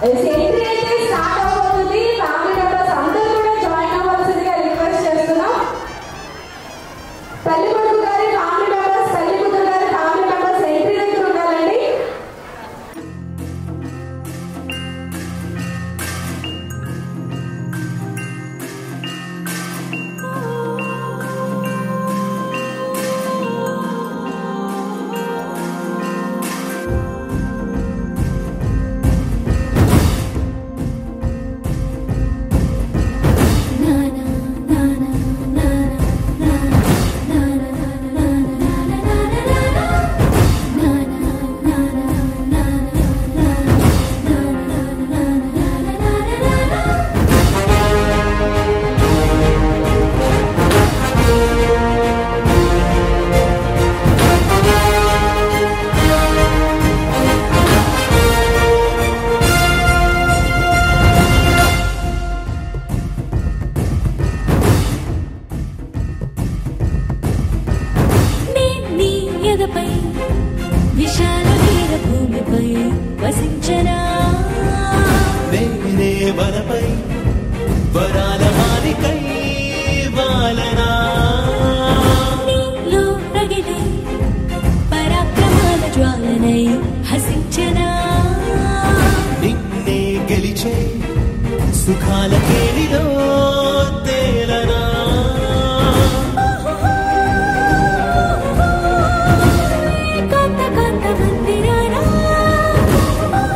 Entry అయితే start అవబోతుంది family members అందరూ కూడా జాయిన్ అవ్వాల్సిందిగా రిక్వెస్ట్ చేస్తున్నాం పెళ్లి కొడుకు గారి ఫ్యామిలీ మెంబర్స్ పెళ్లి కూతురు గారి ఫ్యామిలీ మెంబర్స్ ఎంట్రీ దగ్గర ఉండాలండి నీ ఎదపై విశాల వీర భూమిపై వసించనా నేనే వనపై వరాల మాలికై వాలనా నీలో రగిలే పరాక్రమాల జ్వాలనై హసించనా నిన్నే గెలిచే సుఖాల కేలిలో తేలనా కాంత కాంత మందిరానా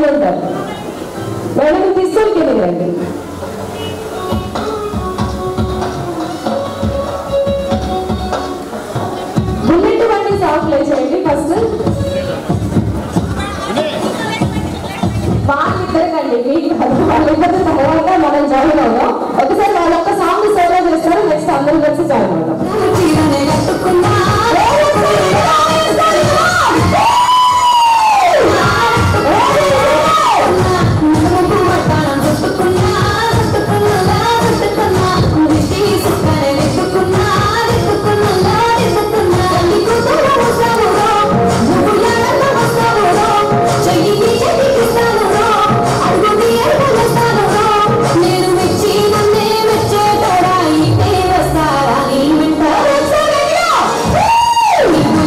వాళ్ళు ఉంటారు వాళ్ళని తీసుకొని కిందకి రండి బుల్లెట్ వంటి సాంగ్ ప్లే చేయండి ఫస్ట్ వాళ్ళిద్దరికండి మీకు కాదు. వాళ్ళిద్దరి తర్వాత మనం జాయిన్ అవుదాం ఒకసారి వాళ్ళ ఒక్క సాంగ్ సోలో చేస్తారు నెక్స్ట్ అందరూ కలిసి జాయిన్ అవుదాం నేను మెచ్చి నన్నే మెచ్చేటోడా ఇటే వస్తారా నీ వెంట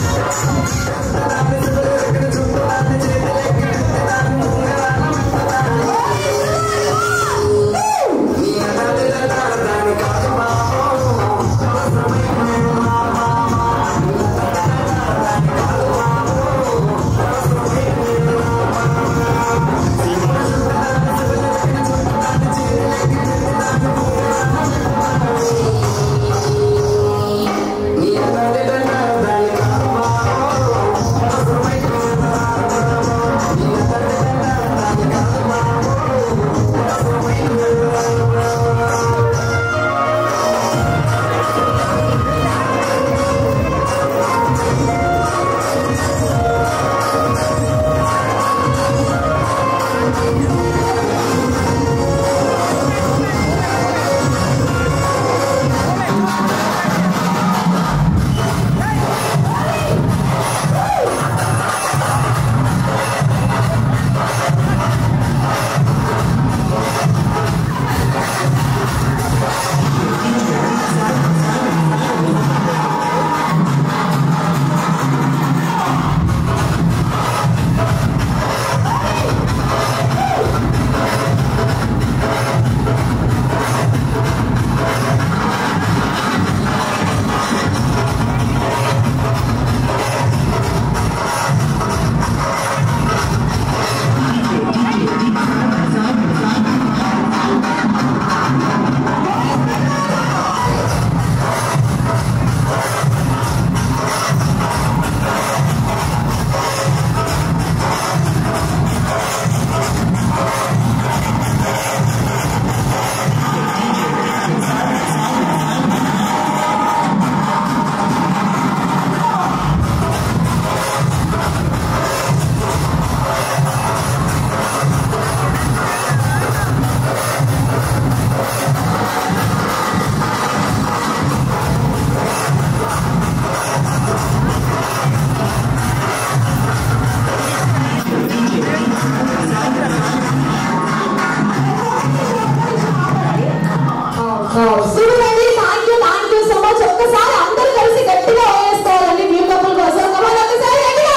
చూడండి thank you thank you so much ఒక్కసారి అందరూ కలిసి గట్టిగా వేసుకోవాలండి న్యూ కపుల్ కోసం కమాన్ ఒక్కసారి గట్టిగా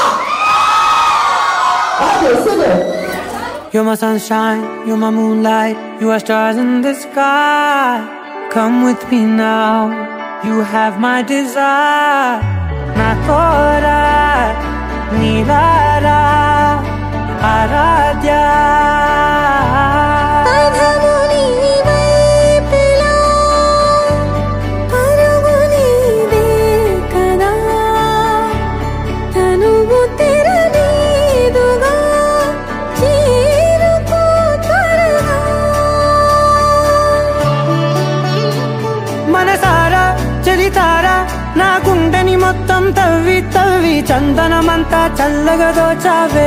okay super You're my sunshine, you're my moonlight, you are stars in the sky. Come with me now, you have my desire. Nakora, Nilara, Aradya. అధము నీ వైపులా పరుగు నీదే కదా తనువు తెరనీదుగా చేరుకో త్వరగా మనసారా చలితారా నా గుండెని మొత్తం తవ్వి తవ్వి చందనమంతా చల్లగా దోచావే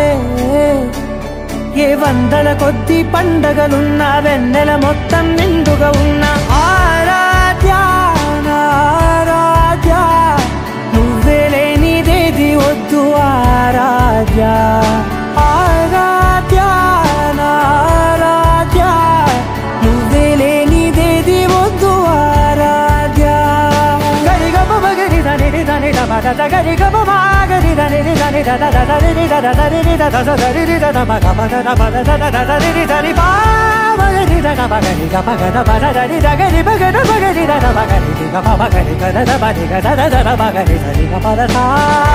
ఏ వందల కొద్ది పండగలున్న వెన్నెల మొత్తం నిండుగా ఉన్న ఆరాధ్య నా ఆరాధ్య నువ్వే లేనిదేది వద్దు ఆరాధ్య ఆరాధ్య నా ఆరాధ్య నువ్వే లేనిదేది వద్దు ఆరాధ్య గరిగ బగరి దని దని దద గరిగ బాగరి దని దని దద దద రి దద దరి రి దద దరి రి దద మగ మగ ద పద దద దద రి రి దని పా మగరి దద మగరి గ మగ ద పద దరి దగరి మగ ద మగరి దద మగరి రి గ ప మగరి గ దద మగరి గ దద దద మగరి దరి గ పద సా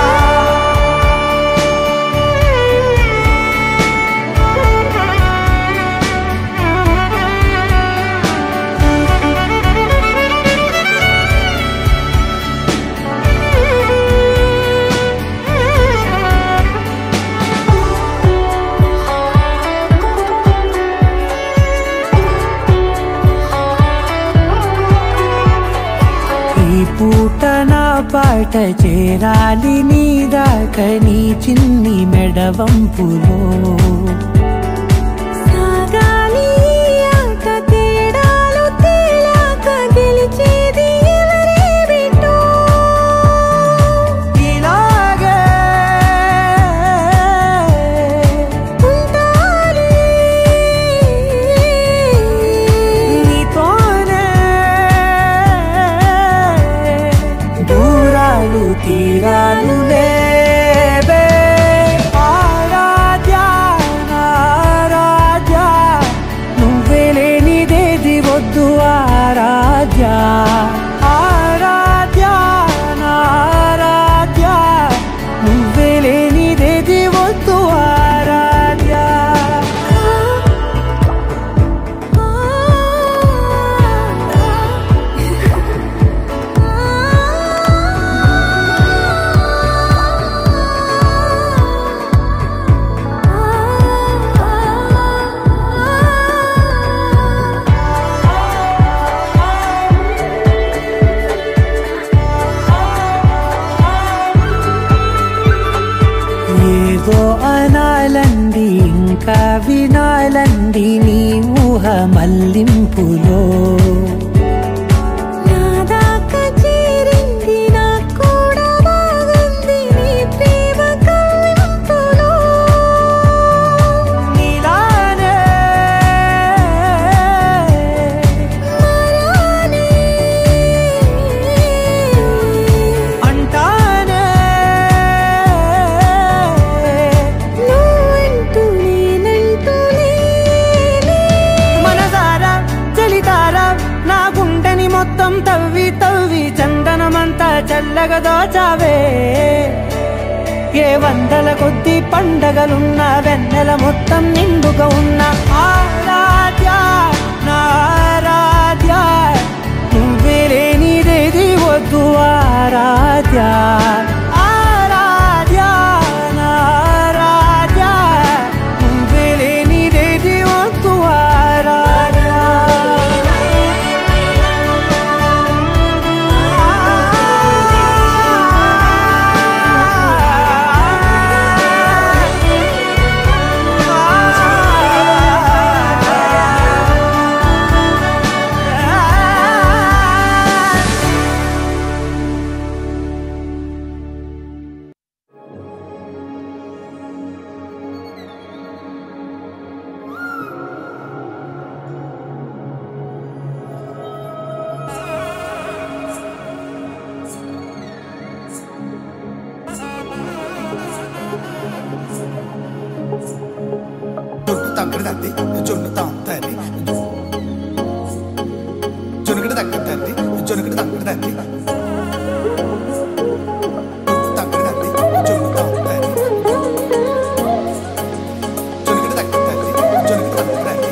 ఈ పూట నా పాట చేరాలి నీ దాకా నీ చిన్ని మెడవంపులో సాగాలి ఆట తేడాలు తేలాక గెలిచేది ఎవరే బిడ్డో ఇలాగే ఉంటాలి నీతోనే దూరాలు తీరాలు లే ఏవేవో అనాలంది ఇంకా వినాలంది నీ ఊహ మల్లింపులో నా దాకా చేరింది నాకు కూడా బాగుంది నీ ప్రేమ కవ్వింపులో నీలానే మరానే అంటానే నువ్వంటూ నేనంటూ లేనే మనసారా చలితారా నా గుండెని మొత్తం తవ్వి తవ్వి చందనమంతా చల్లగా దోచావే ఏ వందల కొద్ది పండగలున్న వెన్నెల మొత్తం నిండుగా ఉన్న ఆరాధ్య నా ఆరాధ్య నువ్వే లేనిదేది వద్దు ఆరాధ్య ఆరాధ్య నా ఆరాధ్య నువ్వే లేనిదేది వద్దు జొన్ను తగ్గడదండి జొన్ను తాంతండి జొనుగడ తగ్గదండి జొనుగడ తగ్గడదండి జొన్ను తగ్గడదండి జొన్ను తాంతండి జొనుగడ తగ్గదండి జొనుగడ తగ్గడండి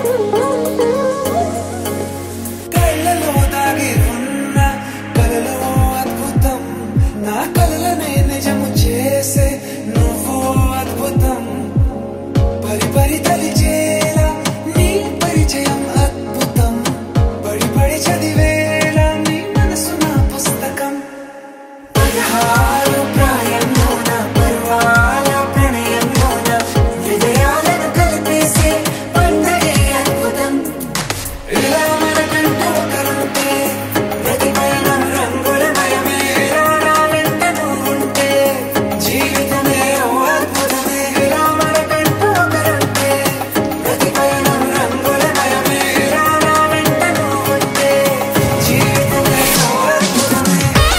కళ్ళలో దాగి ఉన్న కలలో అద్భుతం నా కలలనే నిజము చేసే నువ్వు అద్భుతం పరి పరి తలిచేలా నీ పరిచయం అద్భుతం పడి పడి చదివేలా నీ మనసు నా పుస్తకం పదహారు ప్రాయంలోన పర్వాల ప్రణయంలోన విజయాలను కలిపేసే పండగే అద్భుతం ఇలా మనకంటూ ఒకరుంటే ప్రతిపైన రంగుల మయమే ఇలా వెంట నువ్వుంటే జీవితమే ఓ అద్భుతమే ఇలా మనకంటూ ఒకరుంటే ప్రతిపైన రంగుల మయమే ఇలా వెంట నువ్వుంటే జీవితమే ఓ అద్భుతమే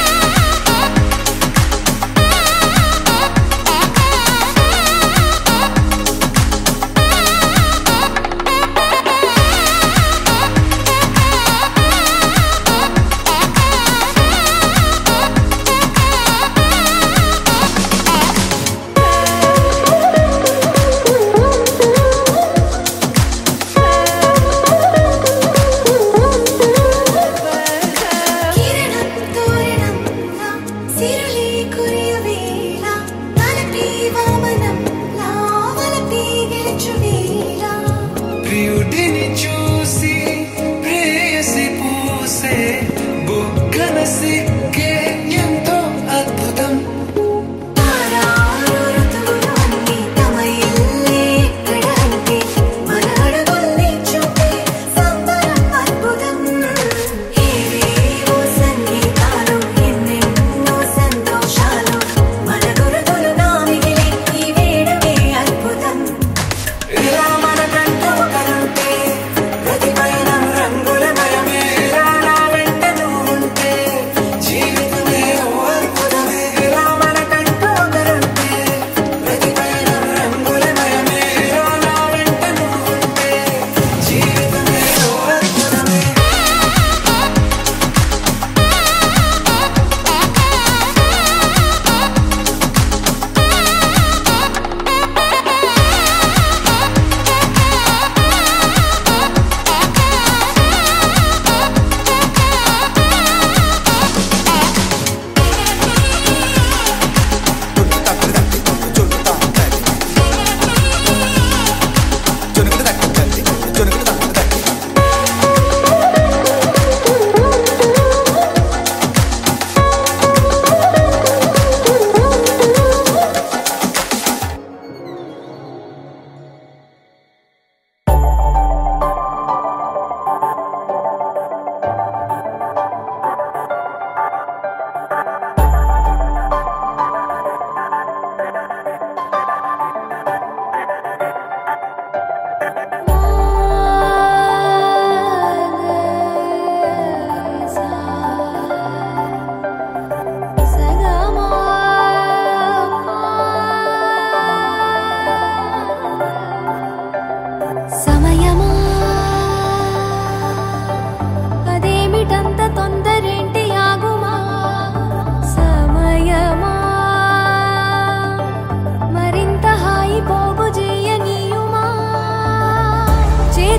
కిరణం తోరణంలా సిరులే కురియవేళ తలపి వామనంలా వలపి గెలుచువేళ ప్రియుడిని చూసి ప్రేయసి పూసే బుగ్గన సిగ్గే ఎంతో అద్భుతం తారారు ఋతువులు అన్నీ తమ ఇల్లే ఎక్కడ అంటే మన అడుగుల్ని చూపే సంబరం అద్భుతం ఏవేవో సంగీతాలు ఎన్నెన్నో సంతోషాలు మన గురుతులుగా మిగిలే ఈ వేడుకే అద్భుతం ఇలా మనకంటూ ఒకరుంటే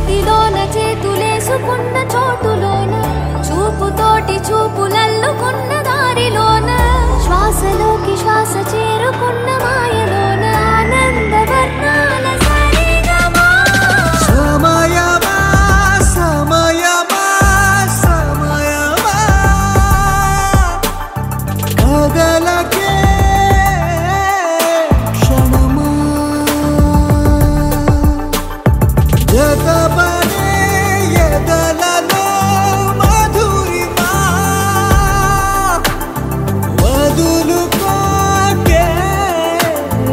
చేతిలోన చేతులేసుకున్న చోటులోన చూపుతోటి చూపులల్లుకున్న దారిలోన శ్వాసలోకి శ్వాస చేరుకున్న మాయలోన ఆనంద వర్ణాల సరిగమా సమయమా సమయమా సమయమా కదలకే క్షణమా జతపడే ఎదలలో మధురిమా వదులుకోకే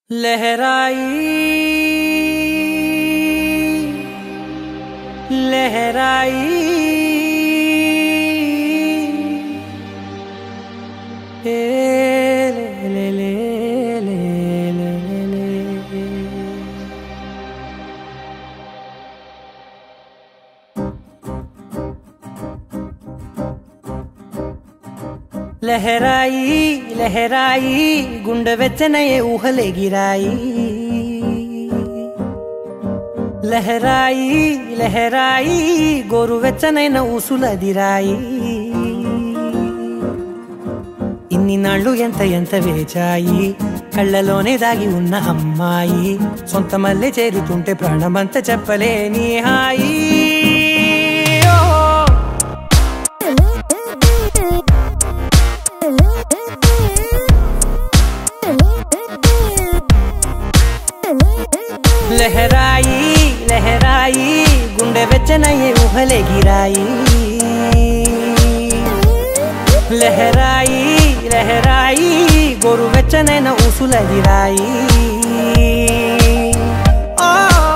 लहराई लहराई ए ले ले ले ले ले ले లహరాయి లహరాయి గుండె వెచ్చనయే ఊహలే గిరాయి లహరాయి లహరాయి గోరు వెచ్చనైన ఊసులదిరాయి ఇన్ని నాళ్ళు ఎంత ఎంత వేచాయి కళ్ళలోనే దాగి ఉన్న అమ్మాయి సొంత మల్లె చేరుతుంటే ప్రాణమంత చెప్పలేని హాయి ఓ లహరాయి లహరాయి గుండె వెచ్చనయ్యే ఊహలే గిరాయి లహరాయి లహరాయి గోరు వెచ్చనైన ఊసులదిరాయి ఓ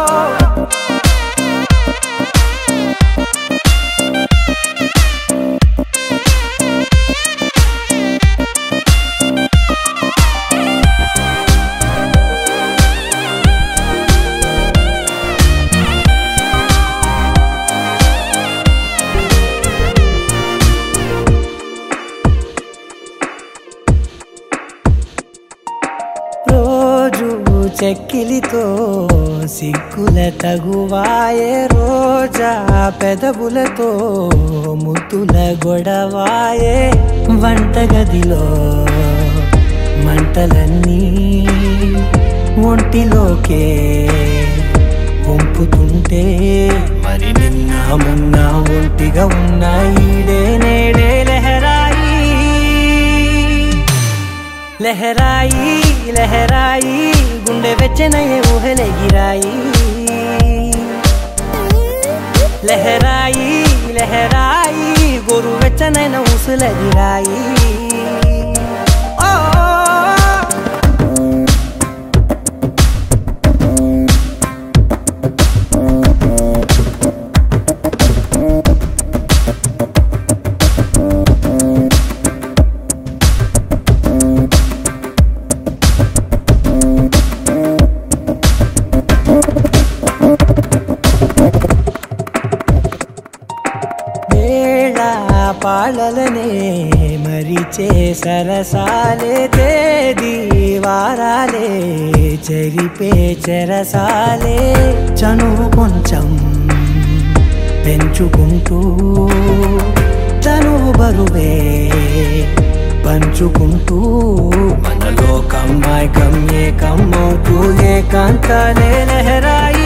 రోజు చెక్కిలితో సిగ్గుల తగువాయే రోజా పెదవులతో ముద్దుల గొడవాయే వంటగదిలో మంటలన్నీ ఒంటిలోకే వంపుతుంటే మరి నిన్న మొన్న ఒంటిగా ఉన్న ఈడే నేడే లహరాయి లహరాయి లహరాయి గుండె వెచ్చనయ్యే ఊహలే గిరాయి లహరాయి లహరాయి గోరు వెచ్చనైన ఊసులదిరాయి ఓ వేళ పాలలనే మరిచే సరసాలే తేదీ వారాలే చెరిపే చెరసాలే చనువు కొంచెం పెంచుకుంటూ చనువు బరువే పంచుకుంటూ మనలో కమ్మాయి కమ్మే కమ్మవుతూ ఏకాంతాలే లహరాయి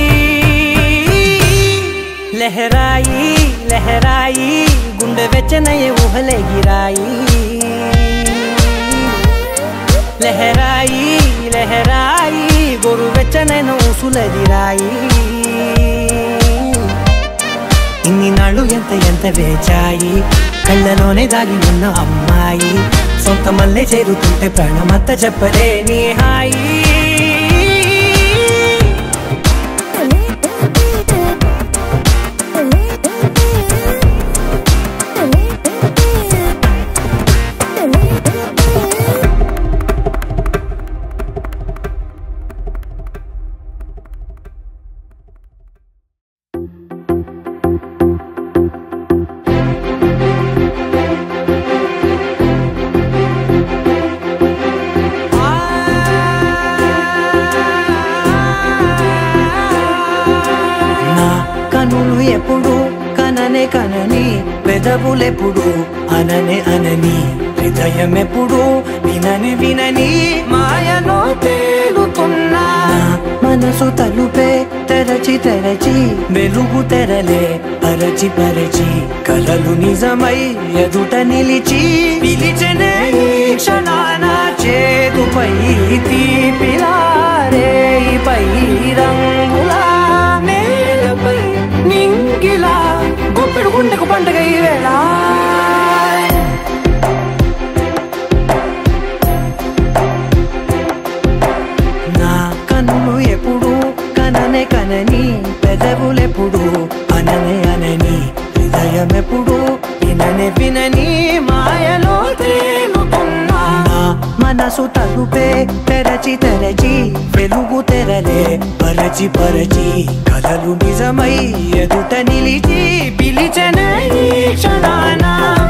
లహరాయి లహరాయి గుండె వెచ్చనయ్యే ఊహలే గిరాయి లహరాయి లహరాయి గోరు వెచ్చనైన ఊసులదిరాయి ఇన్ని నాళ్ళు ఎంత ఎంత వేచాయి కళ్ళలోనే దాగి ఉన్న అమ్మాయి సొంత మల్లె చేరుతుంటే ప్రాణమంత చెప్పలేని హాయి నా కనులు ఎప్పుడు కననే కనని పెదవులెప్పుడు అననే అనని హృదయం ఎప్పుడు వినని వినని మాయలో తేలుతున్నా నా మనసు తలుపే తెరచి తెరచి వెలుగు తెరలే పరచి పరచి కలలు నిజమై ఎదుట నిలిచి పిలిచనే ఈ క్షణాన చేతుపై తీపిలారే పై రంగులా నేలపై నింగిలా గొప్పెడు గుండెకు పండుగ ఈ వేళ మనసు తలుపే తెరచి తెరచి వెలుగు తెరలే పరచి పరచి కలలు నిజమై ఎదుట నిలిచి పిలిచనే ఈ క్షణాన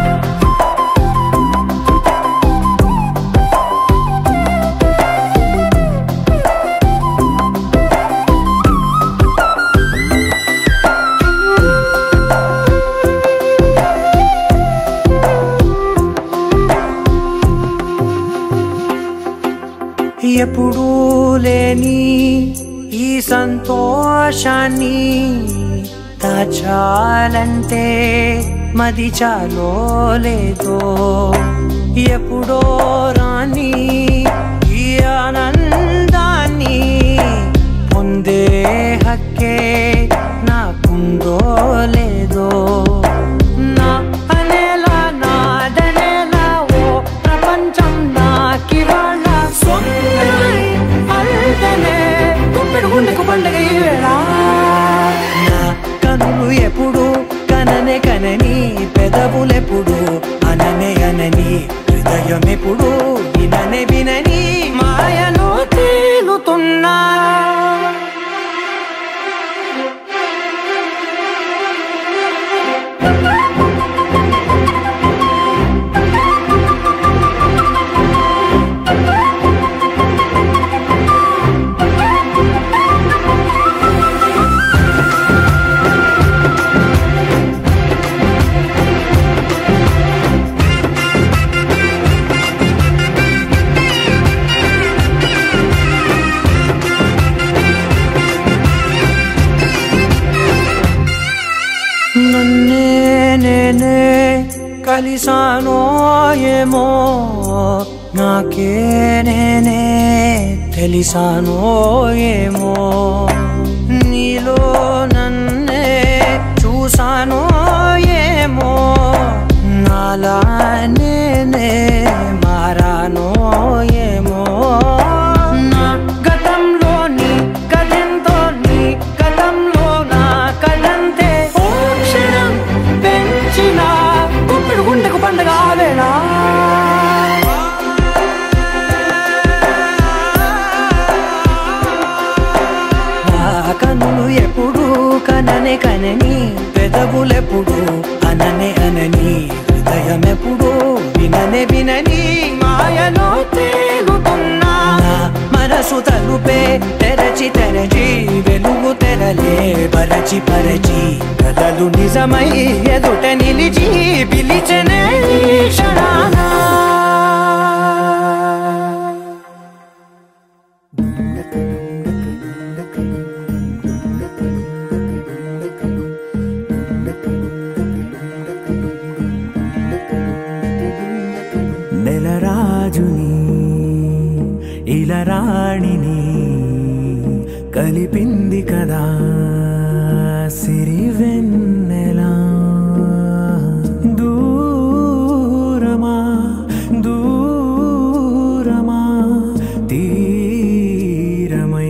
ఎప్పుడూ లేని ఈ సంతోషాన్ని దాచాలంటే మది చాలో లేదో ఎప్పుడో రాని ఈ ఆనందాన్ని పొందే హక్కే నాకుందో లేదో నా అనేలా నాదనేలా ఓ ప్రపంచం నాకివాళ్ళ సొంతమై అల్దనే గుప్పెడు గుండెకు పండగ ఈ వేళ నా కనులు ఎప్పుడు కననే కనని పెదవులెప్పుడు అననే అనని హృదయం ఎప్పుడు విననే వినని మాయను తేలుతున్నా నన్నే నేనే కలిసానో ఏమో నాకే నేనే తెలిసానో ఏమో నీలో నన్నే చూసానో ఏమో నాలా నేనే మారానో ఏమో నా గతంలోని కథంతో నీ గతంలో నా కథంతే ఓ క్షణం పెంచిన గుప్పెడు గుండెకు పండగ ఆవేళ నా కనులు ఎప్పుడు కననే కనని పెదవులెప్పుడు అననే అనని హృదయం ఎప్పుడు విననే వినని మాయలో తేలుతున్నా నా మనసు తలుపే తెరచి తెరచి వెలుగు తెరలే పరచి పరచి కలలు నిజమై ఎదుట నిలిచి పిలిచనే ఈ క్షణానా నెలరాజుని ఇలరాణిని కలిపింది కదా సిరివెన్నెలా దూరమా దూరమా తీరమై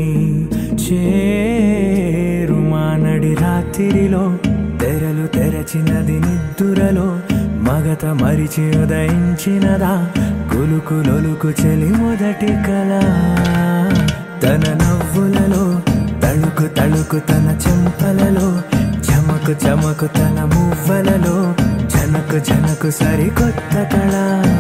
చేరుమా నడి రాత్రిలో తెరలు తెరచినది నిద్దురలో మగత మరిచి ఉదయించినదా కులుకు లొలుకు చెలి మొదటి కళ తన నవ్వులలో తళుకు తళుకు తన చెంపలలో చమకు చమకు తన మువ్వలలో జనకు జనకు సరికొత్త కళ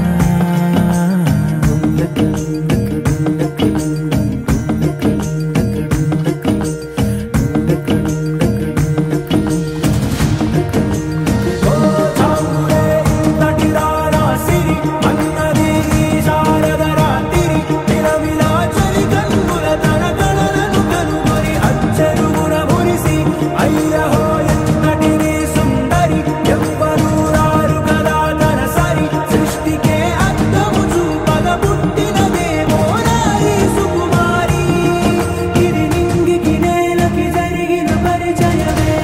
సృష్టికే అర్థము చూపగ పుట్టినదేమో నారీ సుకుమారి ఇది నింగికి నేలకి జరిగిన పరిచయమే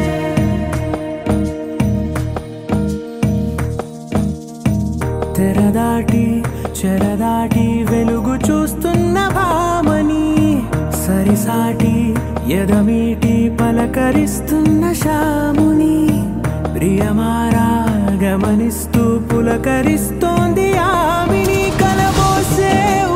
తెరదాటి చెరదాటి వెలుగు చూస్తున్న భామని సరిసాటి ఎదమీటి పలకరిస్తున్న శాముని ప్రియమారా గమనిస్తూ పులకరిస్తోంది ఆమిని కలబోసే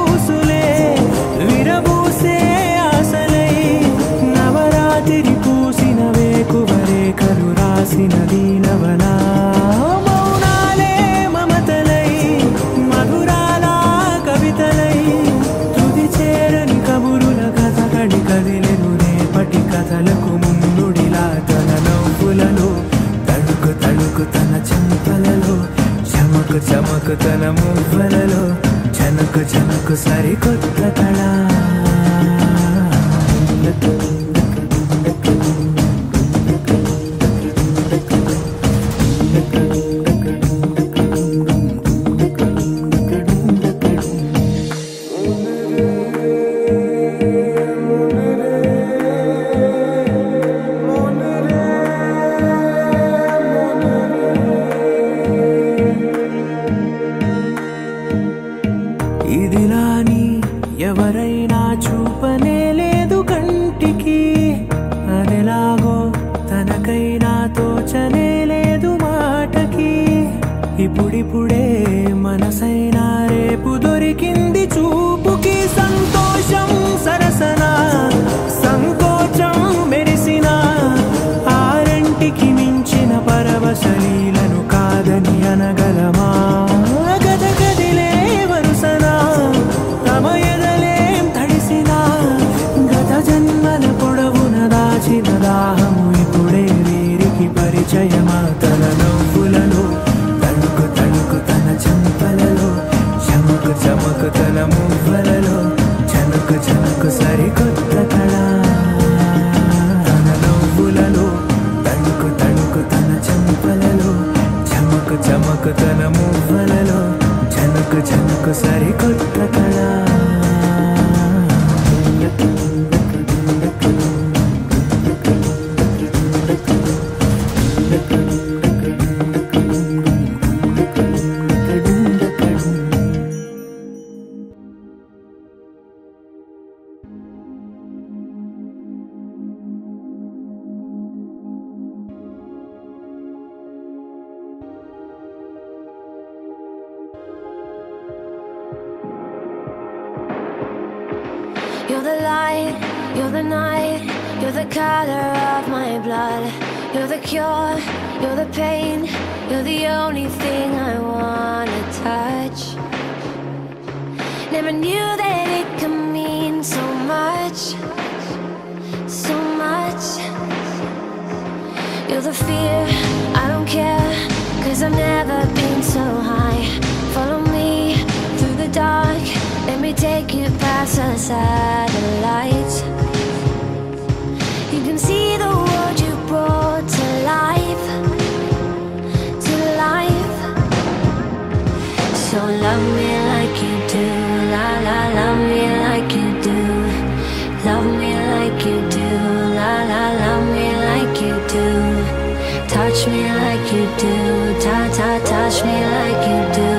రాసినది నవల మౌనాలే మమతలై మధురాల కవితలై తుది చేరని కబురుల కథ కడి కదిలెను రేపటి కథలకు ముందుడిలా తన నవ్వులలో తడుకు తడుకు తన చెంపలలో చమకు చమకు తన మువ్వలలో చనకు చనకు సరికొత్త కళ ఇదిలాని ఎవరైనా చూపనే లేదు కంటికి అదెలాగో తనకైనా తోచనే లేదు మాటకి ఇప్పుడిప్పుడే మనసైనా రేపు దొరికింది చూపుకి సంతోషం సరసన సంకోచం మెరిసిన ఆరంటికి మించిన పరవశలీలను కాదని అనగలమా గద గదిలే వరుసన తమ ఎదలేం తడిసిన గత జన్మల పొడవున దాచిన దాహము ఇప్పుడే వీరికి పరిచయమా తన నవ్వులలో తణుకు తణుకు తన చెంపలలో చమకు చమకు తన మువ్వలలో చనుకు చనుకు సరికొత్త కళ తన నవ్వులలో తణుకు తణుకు తన చెంపలలో చమకు చమకు తన మువ్వలలో చనుకు చనుకు సరికొత్త కళ You're the light, you're the night, you're the color of my blood. You're the cure, you're the pain, you're the only thing I wanna touch. Never knew that it could mean so much, so much. You're the fear, I don't care, cause I've never been so high. Follow me through the dark, let me take you past the satellites. You can see the world you brought to life, to life. So love me like you do, la la, love me like you do. Love me like you do, la la, love me like you do. Touch me like you do, ta ta, touch me like you do.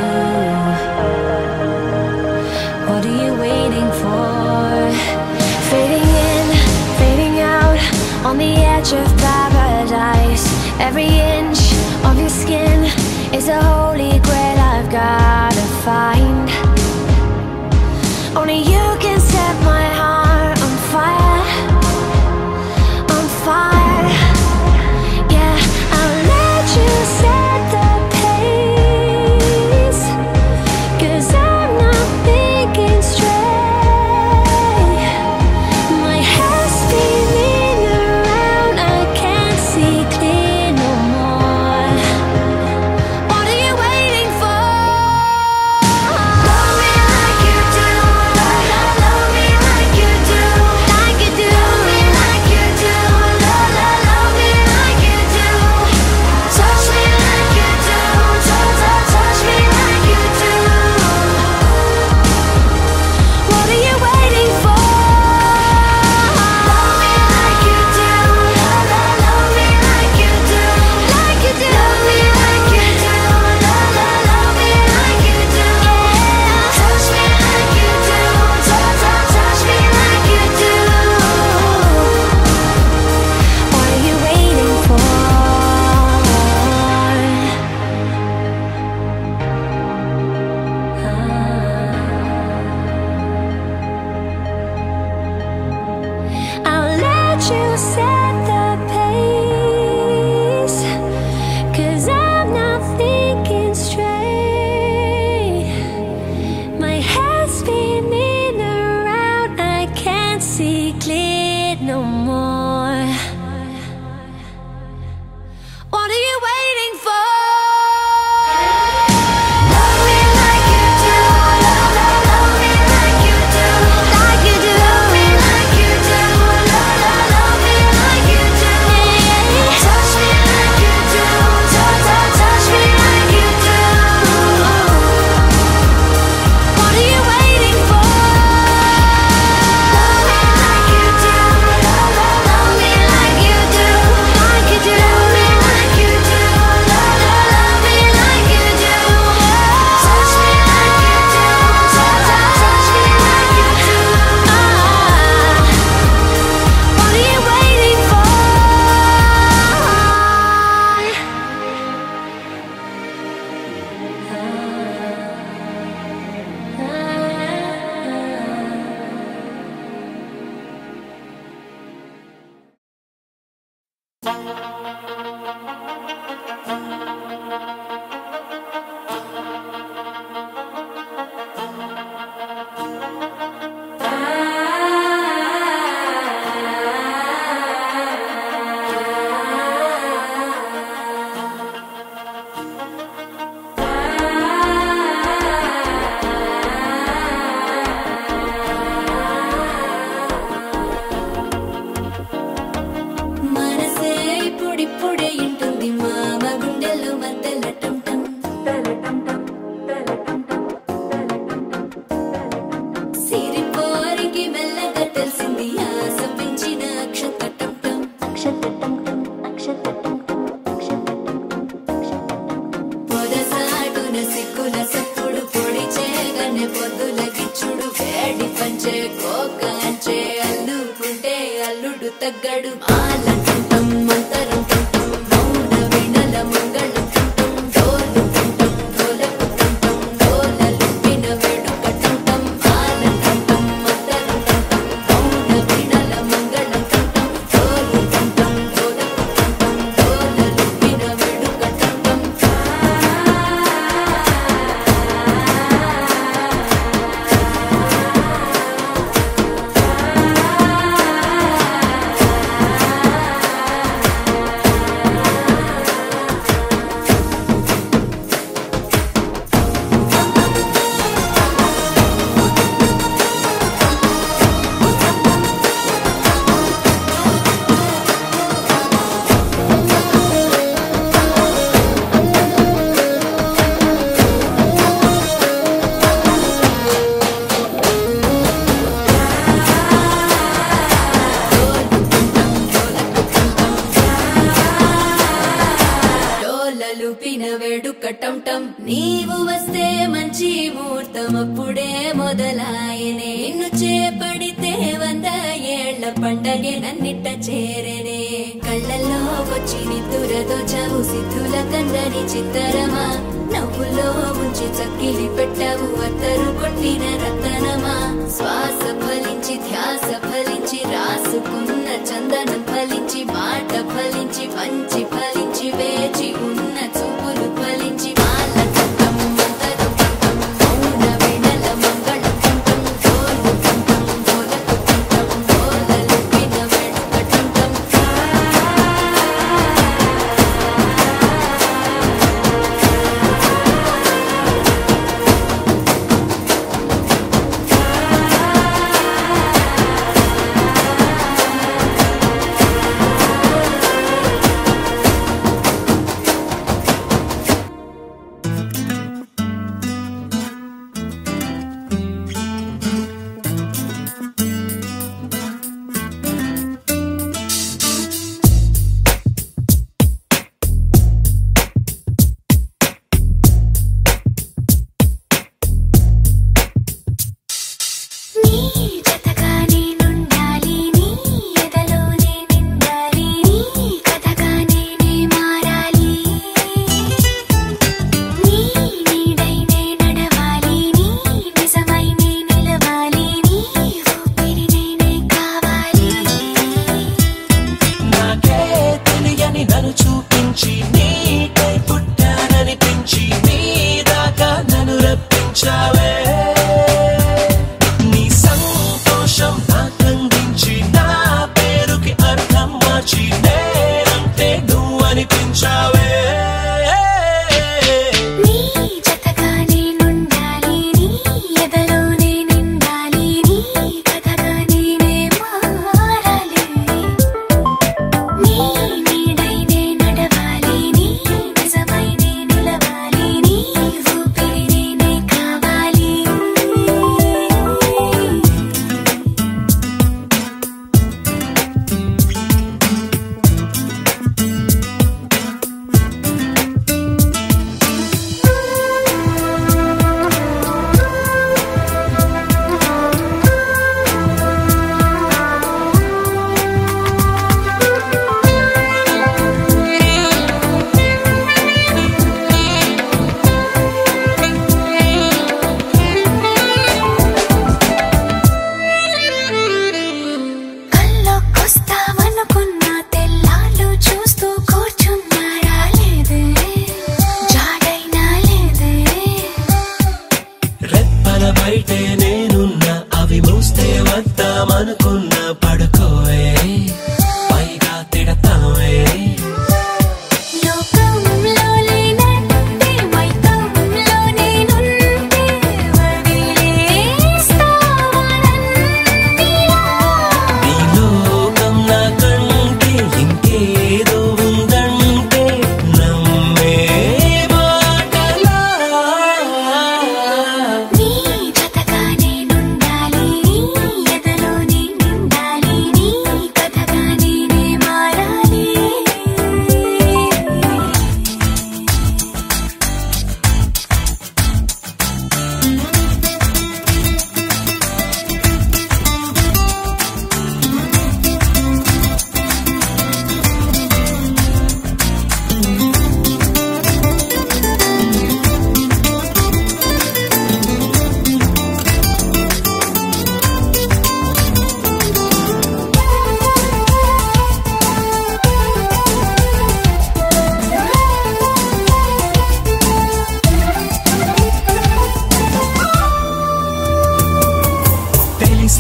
What are you waiting for? Fading in, fading out, on the edge of paradise. Every inch of your skin is a holy grail I've gotta find. Only you can set my heart on fire, on fire. Yeah, I'll let you set the pace. Cause I'm not thinking straight. My head's spinning around, I can't see clear no more. What are you waiting for? Love me like you do, love, love, love me like you do, like you do. Love me like you do, love, love, love me like you do. Touch me like you do, touch, touch, touch me like you do. What are you waiting for? Love me like you do, love, love, love me like you do, like you do. Love me like you do, love, love, love me like you do. Touch me like you do, touch, touch, touch me like you do. What are you waiting for? I'll let you set the pace. తగ్గడు ఆలంటుంటం మంతరం టుంటం మౌన వీణల మంగళం టుంటం డోలు టుంటం డోలకు టుంటం డోలలు విన వేడుక టుంటం ఆలంటుంటం మంతరం టుంటం మౌన వీణల మంగళం టుంటం డోలు టుంటం డోలకు టుంటం డోలలు విన వేడుక టుంటం డోలలు పిన వేడుక టం నీవు వస్తే మంచి ముహూర్తం అప్పుడే మొదలాయనే నిన్ను చేపడితే వంద ఏళ్ల పండగే నన్నిట్ట చేరనే కళ్ళల్లో వచ్చి నిద్దురదో చావు సిద్ధుల కందని చిత్తరమా నవ్వులో ముంచి చక్కిలి పెట్టావు అత్తరు కొట్టిన రతనమా శ్వాస ఫలించి ధ్యాస ఫలించి రాసుకున్న చందనం ఫలించి మాట ఫలించి పంచి ఫలించి వేచి ఉన్న చూపులు ఫలించి మాల టుంటం మంతరం టుంటం మౌన వీణల మంగళం టుంటం డోలు టుంటం డోలకు టుంటం డోలలు విన వేడుక టుంటం నీ జతగా నేనుండాలి నీ ఎదలోనే నిండాలి నీ కథగా నేనే మారాలి నీ నీడై నే నడవాలి నీ నిజమై నే నిలవాలి నీ ఊపిరి నేనే కావాలి నాకే తెలియని నన్ను చూపించి నీకై పుట్టాననిపించి నీ దాకా నన్ను రప్పించావే నీ సంతోషం నాకందించి నా పేరుకి అర్థం మార్చి నేనంటే నువ్వు అనిపించావే నీ జతగా నేనుండాలి నీ ఎదలోనే నిండాలి నీ కథగా నేనే మారాలి నీ నీడై నే నడవాలి నీ నిజమై నే నిలవాలి నీ ఊపిరి నేనే కావాలి కల్లోకొస్తావనుకున్న తెల్లాళ్ళు చూస్తూ కూర్చున్నా రాలేదే జాడైనా లేదే రెప్పల బయటే నేనున్నా అవి మూస్తే వద్దామనుకున్నా పడుకోవే పైగా తిడతావే లోకంలో లేనంటే మైకంలో నేనుంటే వదిలేస్తావా నన్నిలా? నీ లోకం నాకంటే ఇంకేదో ఉందంటే నమ్మే మాటలా నీ జతగా నేనుండాలి నీ ఎదలోనే నిండాలి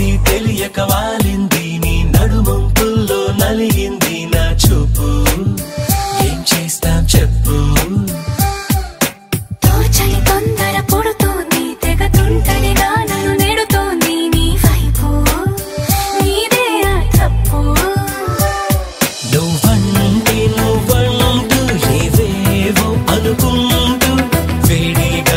తెలిసి తెలియక వాలింది నీ నడుమంపుల్లో నలిగింది నా చూపు ఏం చేస్తాం చెప్పు తోచని తొందర పుడుతోంది తెగ తుంటరిగా నన్ను నెడుతోంది నీ వైపు నీదే ఆ తప్పు నువ్వంటే నువ్వంటూ ఏవేవో అనుకుంటూ వేడిగా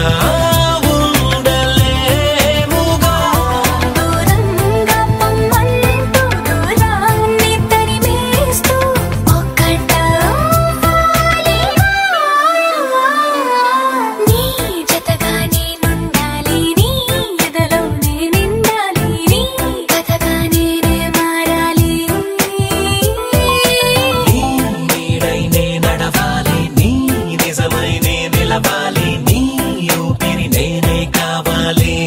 ఉండలేముగా దూరంగా పొమ్మంటూ దూరాన్ని తరిమేస్తూ ఒక్కటవ్వాలి. నీ జతగా నేనుండాలి నీ ఎదలో నేనిండాలి నీ కథగా నేనే మారాలి నీ నీడై నే నడవాలి నీ నిజమై నే నిలవాలి నీ ఊపిరి నేనే కావాలి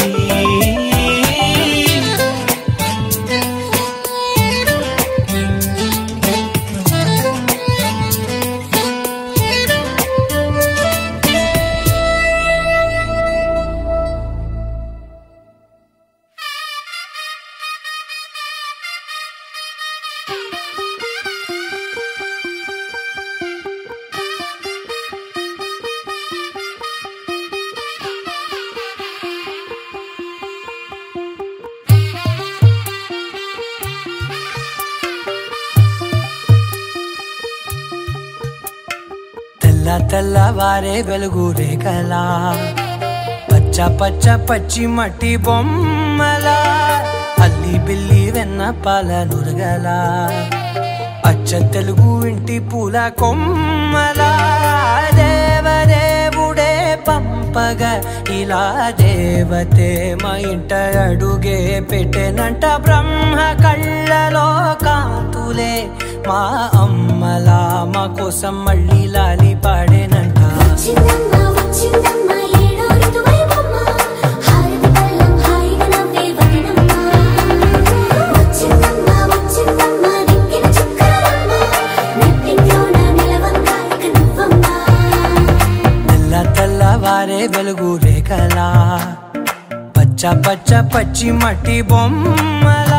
తెల్ల తెల్లవారే వెలుగు రేఖలా పచ్చ పచ్చ పచ్చి మట్టి బొమ్మలా అల్లి బిల్లి వెన్న పాల నురగలా అచ్చ తెలుగు ఇంటి పూల కొమ్మలా దేవదేవుడే పంపగా ఇలా దేవతే మా ఇంట అడుగే పెట్టెనంట బ్రహ్మ కళ్ళలో కాంతులే మా అమ్మలా మా కోసం మళ్ళీ లాలి పాడేనంట వచ్చిందమ్మా వచ్చిందమ్మా ఏడో ఋతువైవమ్మ హారతి పళ్ళం హాయిగా నవ్వే వదనమ్మా వచ్చిందమ్మా వచ్చిందమ్మా దిక్కిన చుక్కలమ్మ నెట్టింట్లో నా నిలవంగా ఇక నువ్వమ్మా తెల్ల తెల్లవారే వెలుగు రేఖలా పచ్చ పచ్చ పచ్చి మట్టి బొమ్మలా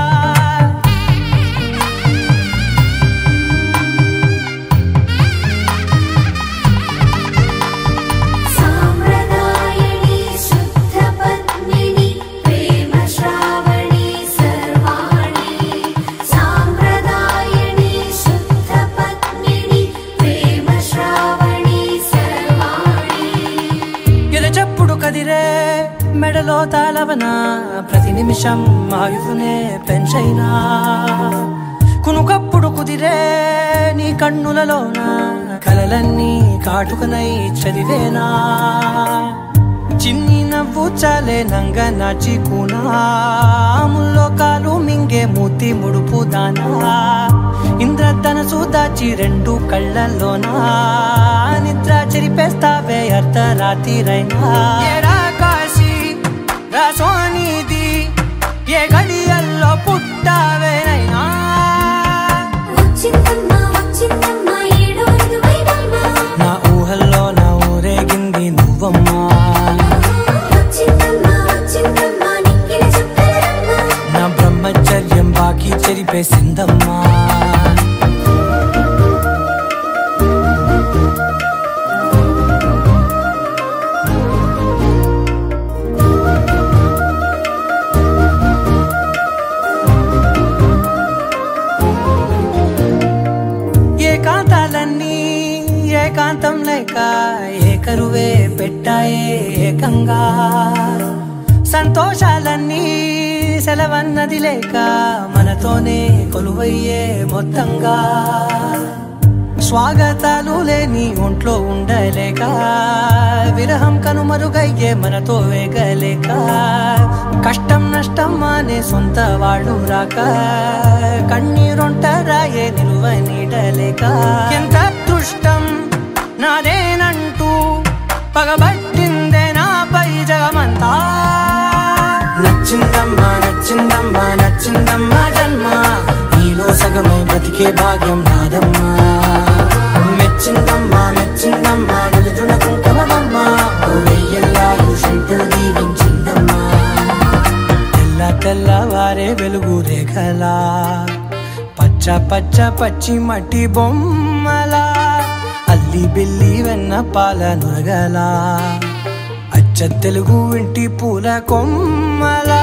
సామ్రదాయని శుద్ధ పద్మిని ప్రేమ శ్రావణి సర్వాణి సామ్రదాయని శుద్ధ పద్మిని ప్రేమ శ్రావణి సర్వాణి ఎద చప్పుడు కదిరే మెడలో తాళవన ప్రతి నిమిషం ఆయువునే పెంచైనా కునుకప్పుడు కుదిరే నీ కన్నులలోన కలలన్నీ కాటుకనై చదివేనా చిన్ని నవ్వు చాలే నంగ నాచి ముల్లోకాలు మింగే మూతి ముడుపు దానా ఇంద్రధనసు దాచి రెండు కళ్ళల్లోనా నిద్ర చెరిపేస్తావే అర్ధరాత్రిరైనా ఏరా కాశీ రా సోనిది ఏ గడియల్లో పుట్టావేనైనా వచ్చిందమ్మా వచ్చిందమ్మా ఏడో ఋతువైవమ్మ నా ఊహల్లో నా ఊరేగింది నువ్వమ్మా వచ్చిందమ్మా వచ్చిందమ్మా నిక్కిన చుక్కలమ్మ నా బ్రహ్మచర్యం బాకీ చెరిపేసిందమ్మా ఏకాంతాలన్నీ ఏకాంతం లేక ఏకరువే పెట్టాయే ఏకంగా సంతోషాలన్నీ సెలవన్నది లేక మనతోనే కొలువయ్యే మొత్తంగా స్వాగతాలు లేని ఒంట్లో ఉండలేక విరహం కనుమరుగయ్యే మనతో వేగలేక కష్టం నష్టం అనే సొంత వాళ్ళు రాక కన్నీరొంటరాయే నిలువ నీడలేక ఎంత అదృష్టం నాదేనంటూ పగబట్టిందే నాపై జగమంతా నచ్చిందమ్మా నచ్చిందమ్మా నచ్చిందమ్మా జన్మ నీలో సగమై బతికే భాగ్యం నాదమ్మా మెచ్చిందమ్మా మెచ్చిందమ్మా నిలుచున కుంకుమమ్మా వెయ్యల్లాలు శంకులు దీవించిందమ్మా తెల్ల తెల్లవారే పచ్చ పచ్చ పచ్చి మట్టి బొమ్మలా అల్లి బిల్లి వెన్న పాల నొరగలా అచ్చ తెలుగు ఇంటి పూల కొమ్మలా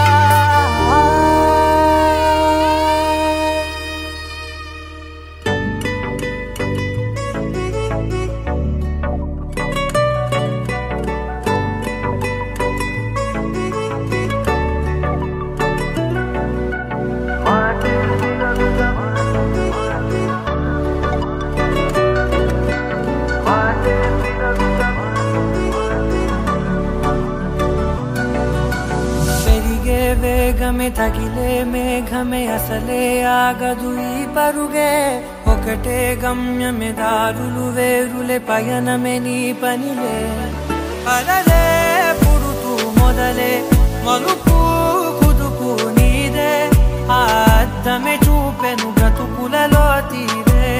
పెరిగే వేగమే తగిలే మేఘమే అసలే ఆగదు ఈ పరుగే ఒకటే గమ్యమే దారులు వేరులే పయనమే నీ పనిలే అలలే పుడుతూ మొదలే మలుపు కుదుపు నీదే ఆ అద్దమే చూపెను బ్రతుకులలో తీరే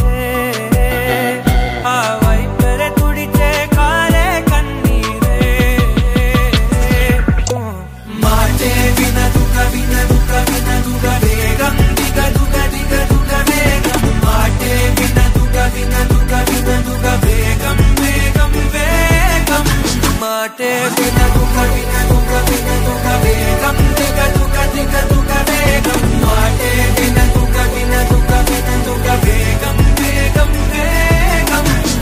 ఆ వైపరే తుడిచే కాలే కన్నీరే మాటే వినదుగ వినదుగ వినదుగ వేగం దిగ దుగ దిగ దుగ వేగం మాటే వినదుగ వినదుగ వినదుగ వేగం వేగం వేగం మాటే వినదుగ వినదుగ వినదుగ వేగం దిగ దుగ దిగ దుగ వేగం మాటే వినదుగ వినదుగ వినదుగ వేగం వేగం వేగం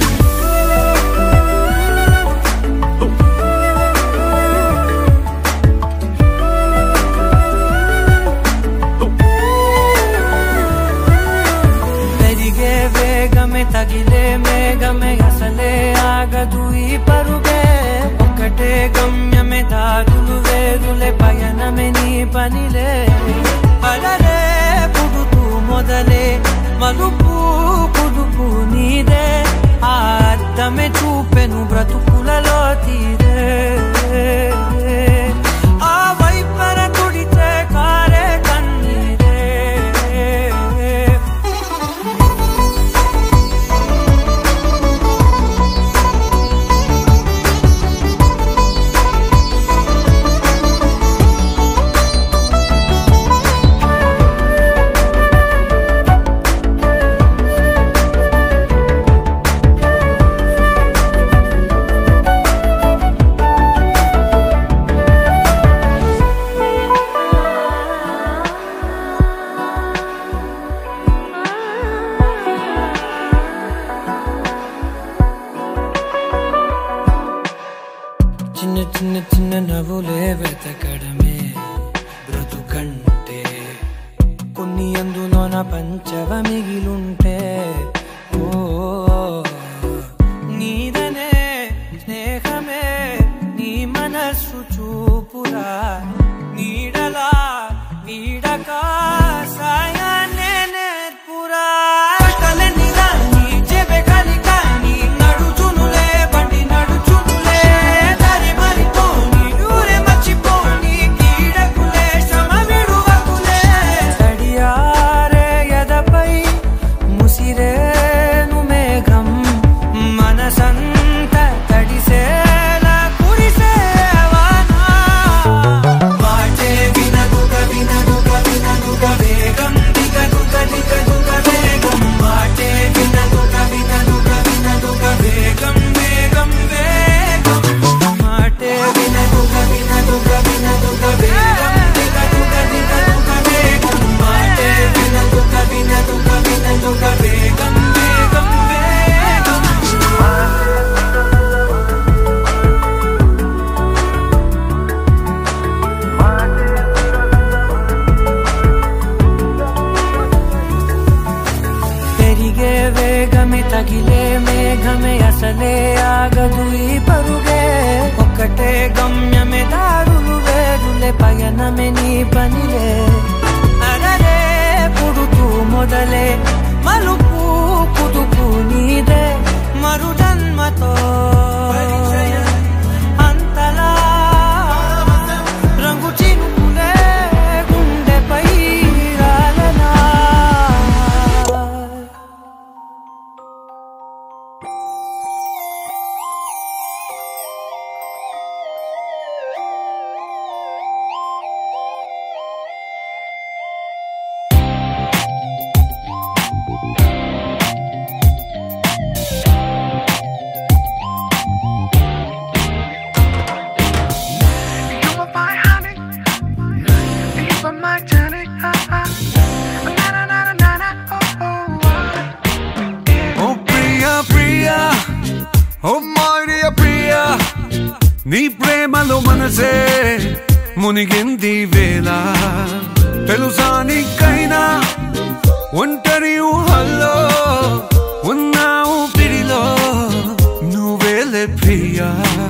పెరిగే వేగమే తగిలే మేఘమే అసలే ఆగదు ఈ పరుగే ఒకటే గమ్యమే దారులు వేరులే పయనమే నీ పనిలే అలలే పుడుతూ మొదలే మలుపు కుదుపు నీదే ఆ అర్థమే చూపెను బ్రతుకులలో తీరే ఆ వైపర తుడితే కారే కన్నీరే చిన్న చిన్న చిన్న నవ్వులే వెతకడమే బ్రతుకంటే కొన్ని అందులోన పంచవ మిగిలుంటే ఓ నీదనే స్నేహమే నీ మనస్సు చూపురా నీడలా నీడక సాయాన్నే నేర్పురా కలని రాని చెబె కలికా నీ నడుచునులే బండి నడుచునులే దారి మరిపోని ఊరే మర్చిపోని కీడకులే శ్రమ విడువకులే తడియారే ఎదపై ముసిరేను మేఘం మనసంత తడిసేలా కురిసేవానా మాటే వినదుగ వినదుగ వినదుగ వేగం దిగదుగ దిగదుగ వేగం మాటే వినదుగ వినదుగ వినదుగ వేగం వేగం వేగం మాటే వినదుగ వినదుగ వినదుగ వేగం దిగదుగ దిగదుగ వేగం మాటే వినదుగ వినదుగ వినదుగ వేగం వేగం వేగం పెరిగే వేగమే తగిలే మేఘమే అసలే ఆగదు ఈ పరుగే ఒక్కటే గమ్యమే దారులు వేరులే పయనమే నీ పనిలే అరరే పుడుతూ మొదలే మలుపు కుదుపు నీదే మరు జన్మతో అంతలా రంగు చినుకులే గుండెపై రాలనా మునిగింది వేళ తెలుసా నీకైనా ఒంటరి ఊహల్లో ఉన్నావు పిడిలో నువ్వేలే ప్రియా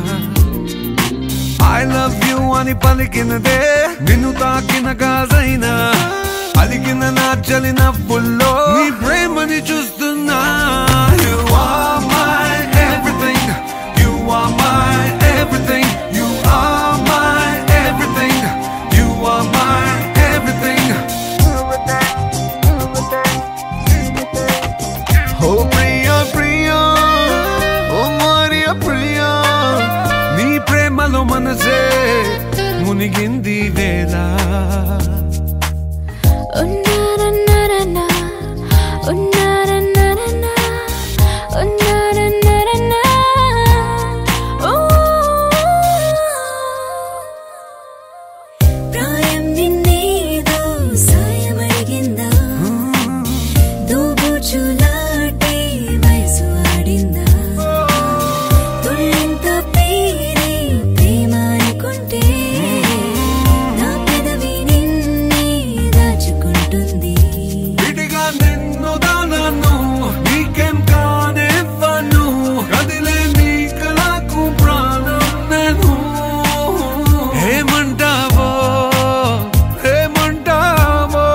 ఐ లవ్ యు అని పలికినదే నిన్ను తాకిన గాజైనా అలిగిన నా చలి నవ్వుల్లో నీ ప్రేమని చూస్తున్నా You are my everything. You are my everything. You are my everything. You are my everything. Oh Priya Priya ఓ మరియా ప్రియా నీ ప్రేమలో మనసే మునిగింది వేళ ఉన్నా-రా-నా-రా-నా, ఉన్నా-రా-నా-రా-నా, ఉన్నా-రా-నా-రా-నా. ఓ. ప్రాయం నిన్నేదో సాయమడిగిందా దూబుచులాటే వయసు ఆడిందా తుళ్ళింత పేరే ప్రేమ అనుకుంటే నా పెదవి నిన్నే దాచుకుంటుంది విడిగా నిన్ను దానను నీకేం కానివ్వను కదిలే నీ కళకు ప్రాణం నేను ఏమంటావో ఏమంటావో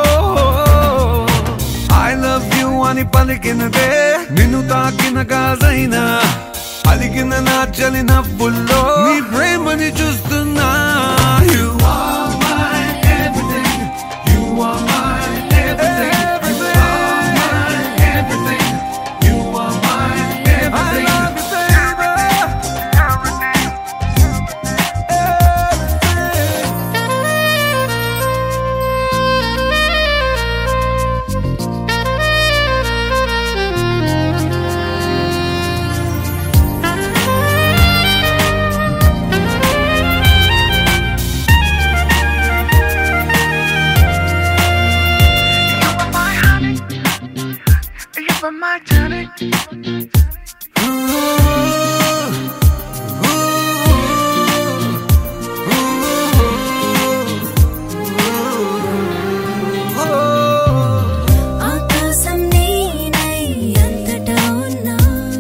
ఐ లవ్ యు అని పలికినదే నిన్ను తాకిన గాజైనా అలిగిన నా చలి నవ్వుల్లో నీ ప్రేమని చూస్తున్నా You are my everything. You are my everything. You are my everything. You are my everything. I love you, baby. ఆకాశం నేనై అంతటా ఉన్నా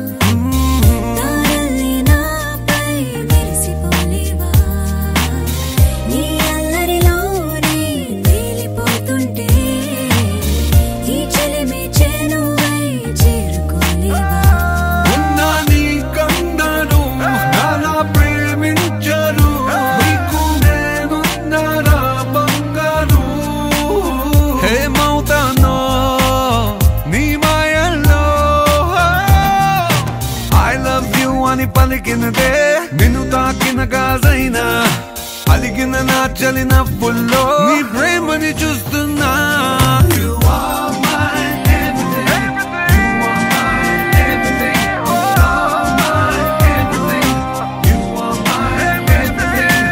తారల్ని నాపై మెరిసిపోలేవా నీ అల్లరిలోనే తేలిపోతుంటే ఈ చెలిమి చేనువై చేరుకోలేవా ఉన్నా నీ కండను నాలా ప్రేమించరు నీకు నేనున్నారా బంగారు ఏమవుతానో నీ మాయల్లో ఐ లవ్ యు అని పలికినదే నిన్ను తాకిన గాజైనా అలిగిన నా చలి నవ్వుల్లో నీ ప్రేమని చూస్తున్నా You are my everything. You are my everything. You are my everything. You are my everything.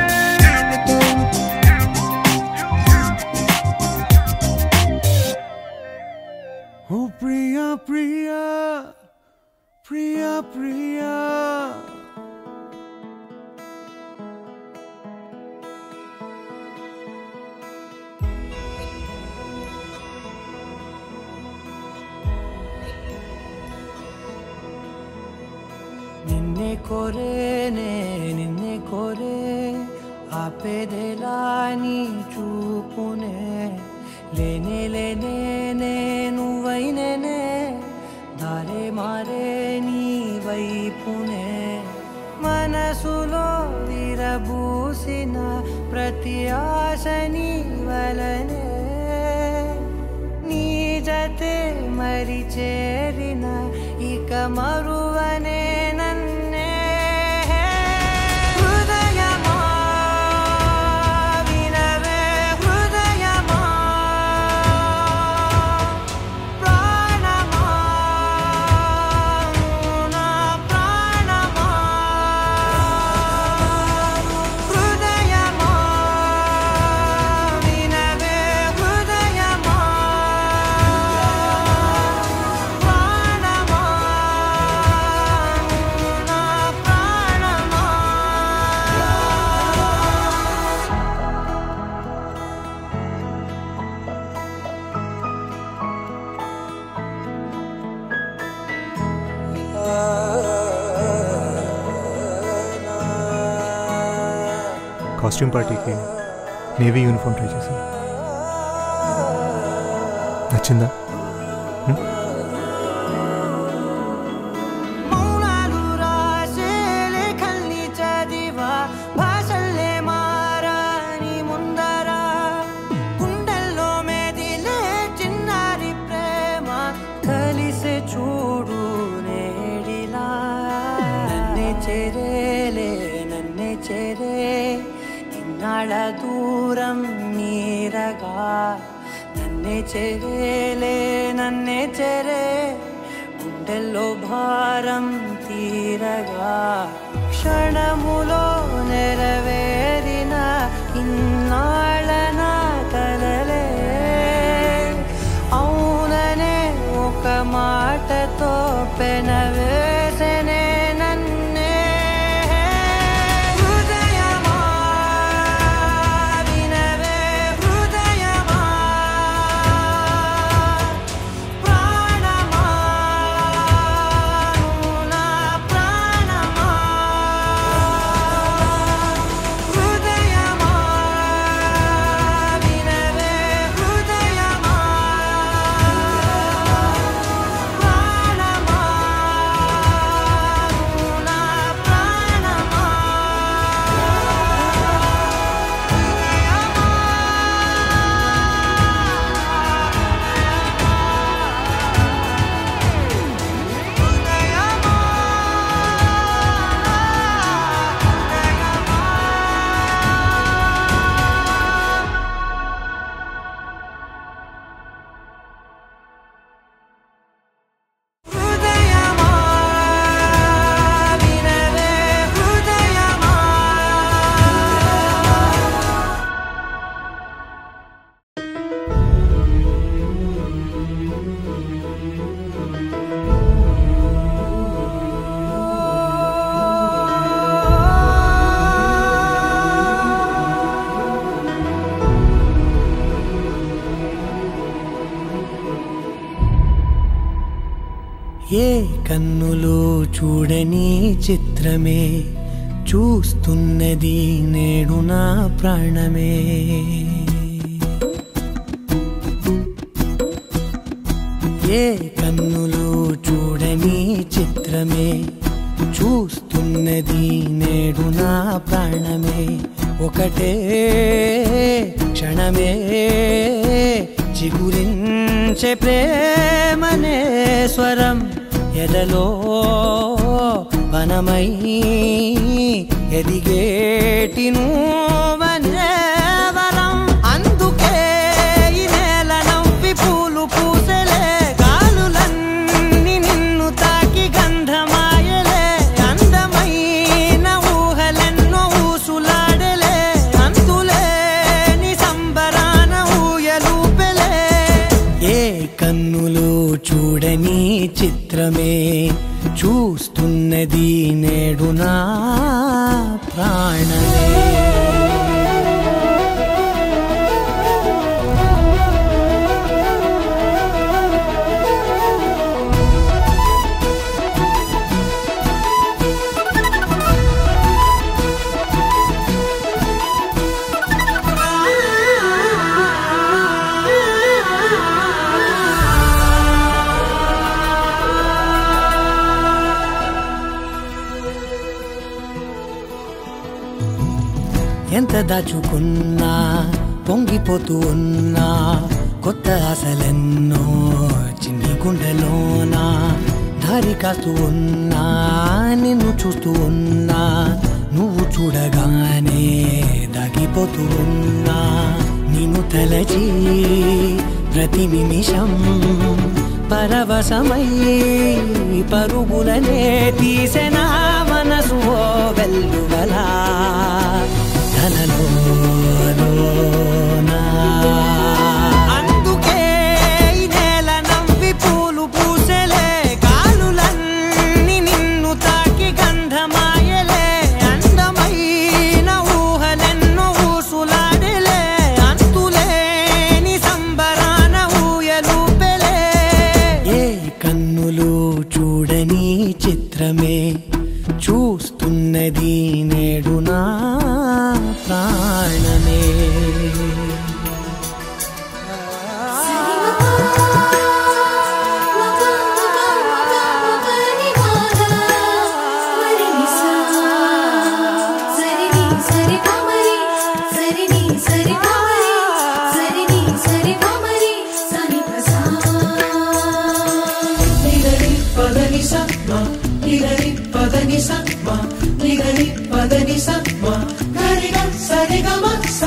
Oh Priya, Priya, Priya, Priya. ನಿನ್ನೆ ಕೊರೇನೆ ನಿನ್ನೆ ಕೊರೆ ఆపేదేలా నీ చూపునే లేనే లేనే నువ్వైననే దారే మారే నీ వైపునే మనసులో విరబూసిన ప్రతి ఆశ నీ వలనే నీ జతే మరి చేరిన ఇక మరువనే నన్నే హృదయమా వినవే హృదయమా ప్రాణమా నా ప్రాణమా హృదయమా వినవే హృదయమా ప్రాణమా కాస్ట్యూమ్ పార్టీకి నేవీ యూనిఫామ్ ట్రై చేశాను నచ్చిందా హ్మ్? మౌనాలు రాసే లేఖల్ని చదివా భాషల్లే మారాని ముందర గుండెల్లో మెదిలే చిన్నారి ప్రేమ కలిసే చూడు నేడిలా నన్నే చేరేలే నన్నే చేరే ఇన్నాళ్ళ దూరం మీరగా నన్నే చేరేలే నన్నే చేరే గుండెల్లో భారం తీరగా క్షణములో నెరవేరిన ఇన్నాళ్ళ నా కలలే అవుననే ఒక మాటతో పెనవేసనే నన్నే హృదయమా వినవే హృదయమా ప్రాణమా నువ్వు నా ప్రాణమా హృదయమా వినవే హృదయమా ప్రాణమా నువ్వు నా ప్రాణమా హృదయమా వినవే హృదయమా ఏ కన్నులు చూడని చిత్రమే చూస్తున్నది నేడు నా ప్రాణమే ఏ కన్నులు చూడని చిత్రమే చూస్తున్నది నేడు నా ప్రాణమే ఒకటే క్షణమే చిగురించే ప్రేమనే స్వరం ఎదలో వనమై ఎదిగేటి నువ్వనే వరం అందుకే ఈ నేల నవ్వి పూలు పూసలే గాలులన్నీ నిన్ను తాకి గంధమాయలే అందమైన ఊహలెన్నో ఊసులాడలే అంతులేని సంబరాన ఊయలూపెలే ఏ కన్నులు చూడని చిత్రమే చూస్తున్నది నేడు నా ప్రాణమే ఎంత దాచుకున్నా పొంగిపోతూ ఉన్నా కొత్త ఆశలెన్నో చిన్ని గుండెలోనా దారి కాస్తూ ఉన్నా నిన్ను చూస్తూ ఉన్నా నువ్వు చూడగానే దాగిపోతూ ఉన్నా నిన్ను తలచి ప్రతి నిమిషం పరవశమై పరుగులనే తీసెనా మనసు ఓ వెల్లువలా తనలోనా అందుకే ఈ నేల నవ్వి పూలు పూసెలే గాలులన్నీ నిన్ను తాకి గంధమాయలే అందమైన ఊహలెన్నో ఊసులాడలే అంతులేని సంబరాన ఊయలూపెలే ఏ కన్నులు చూడని చిత్రమే చూస్తున్నది నేడు నా ప్రాణ ప్రాణమే పదని సమ్మ నిగరి పదని సమ్మ నిగరి పదని సమ్మ గరిగ సరిగ మత్స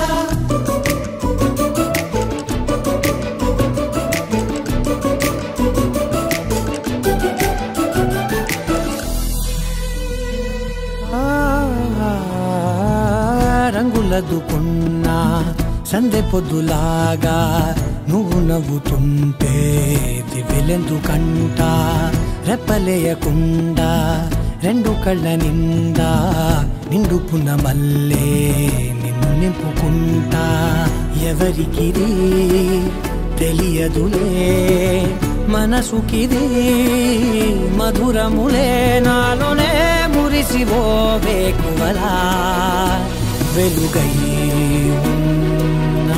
రంగులదుకున్నా సందె పొద్దులాగా నువ్వు నవ్వుతుంటే దివెలెందుకంట రెప్పలేయకుండా రెండు కళ్ళ నిండా నిండుకున్న మల్లే నిన్ను నింపుకుంటా ఎవరికిది తెలియదులే మనసుకిది మధురములే నాలోనే మురిసివో వేకువలా వెలుగై ఉన్నా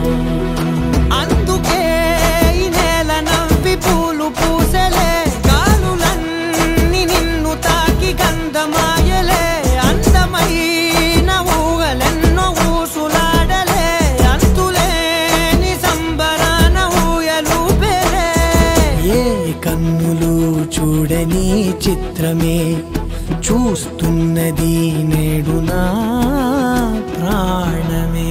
అందుకే ఈ నేల నవ్వి పూలు పూసలే గాలులన్నీ నిన్ను తాకి గంధమాయలే అందమైన ఊగలెన్నో ఊసులాడలే అంతులేని సంబరాన ఊయలు పెరే ఏ కన్నులు చూడని చిత్రమే చూస్తున్నది నేడు నా ప్రాణమే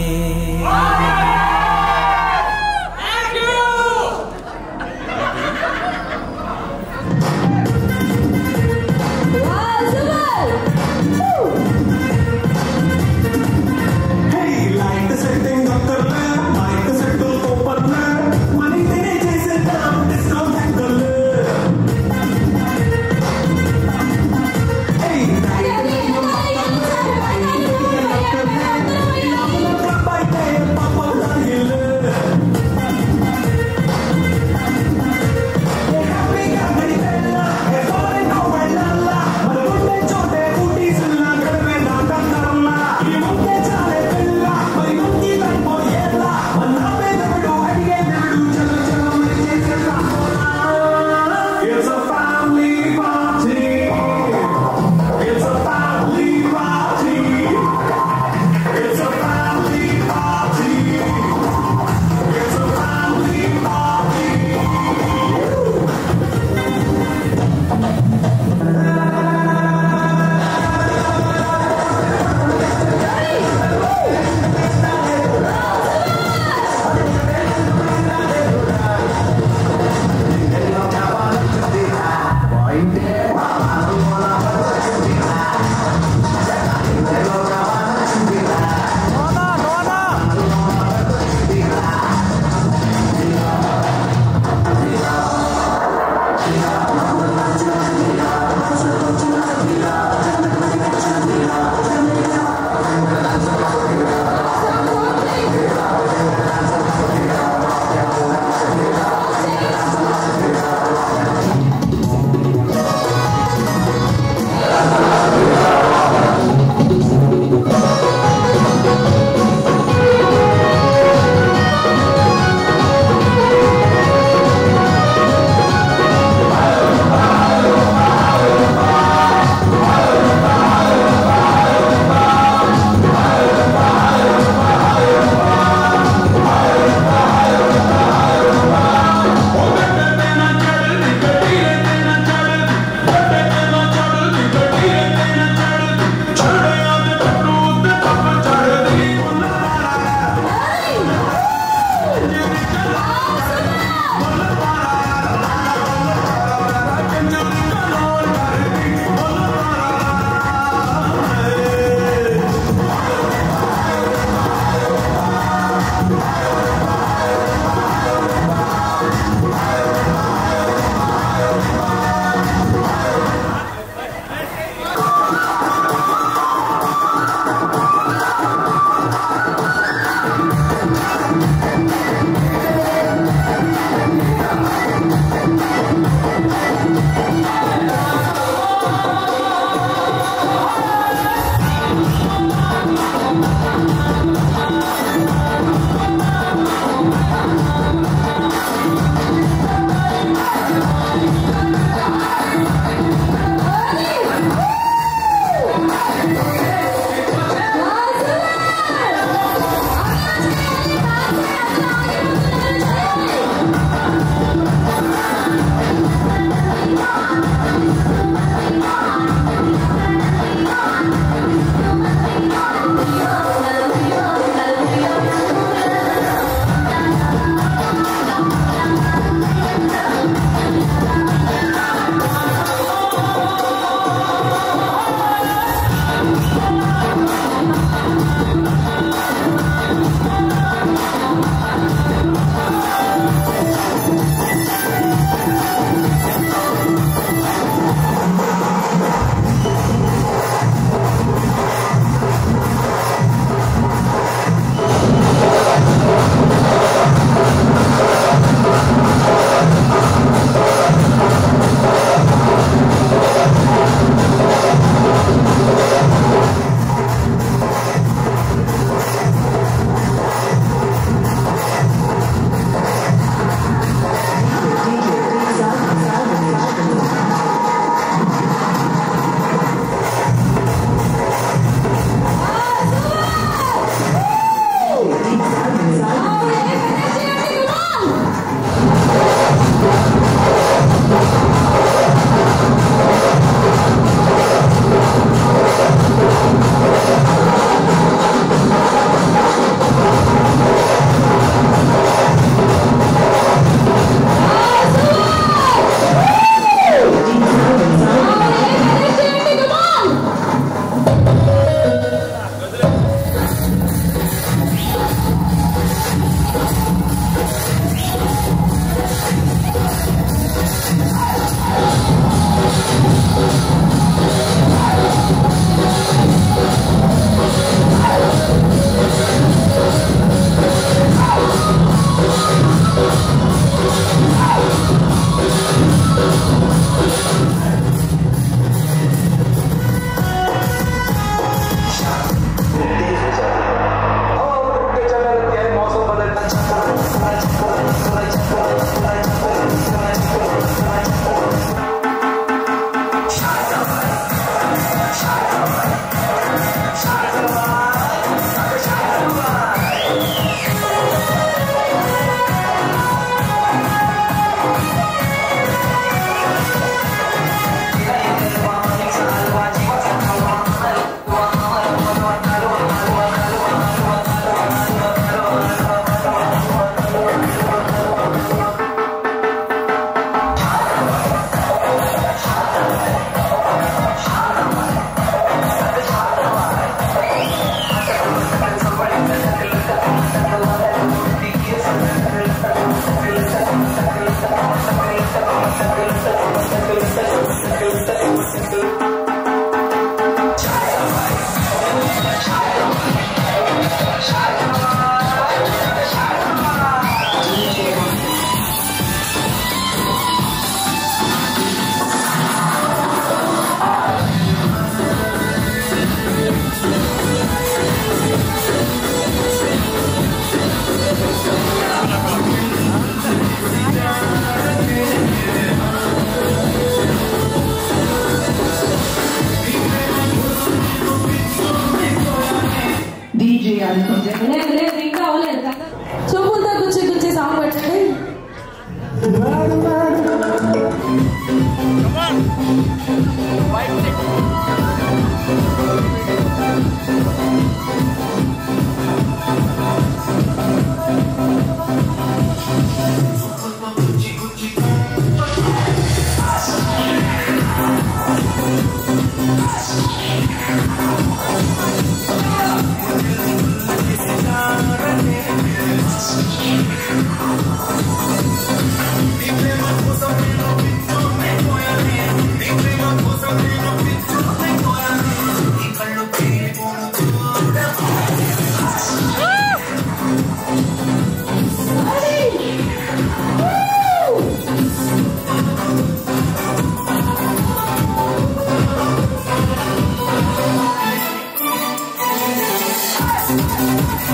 Hey!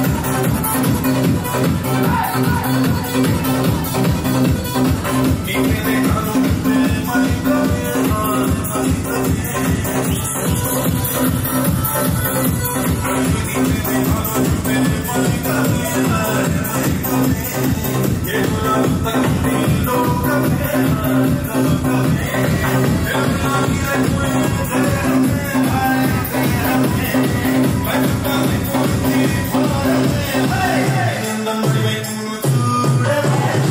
Hey!